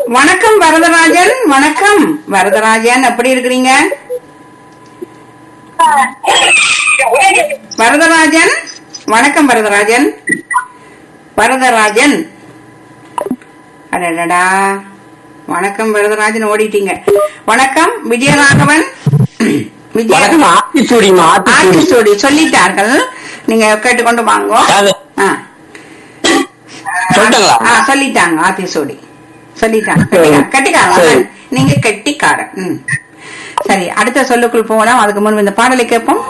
வணக்கம் வரதராஜன் வணக்கம் வரதராஜன் எப்படி இருக்கிறீங்க வரதராஜன் வணக்கம் வரதராஜன் வரதராஜன் அடடடா வணக்கம் வரதராஜன் ஓடிட்டீங்க வணக்கம் விஜயராகவன் விஜய வணக்கம் ஆத்திச்சூடிமா ஆத்திச்சூடி ஆர்டிஸ்டோடி சொல்லிட்டார்கள் நீங்க கேட்டுக்கொண்டு வாங்க யாரு? ஆ. சொல்லிட்டாங்களா? ஆ, சொல்லிட்டாங்க ஆத்திசோடி சொல்லிட்டாங்க சரி. கட்டிக்காரன். கட்டிக்காரன் சரி. அதான். நீங்க கெட்டிக்காரன் ம். சரி அடுத்த சொல்லுக்குள் போகலாம் அதுக்கு முன்பு இந்த பாடலை கேட்போம்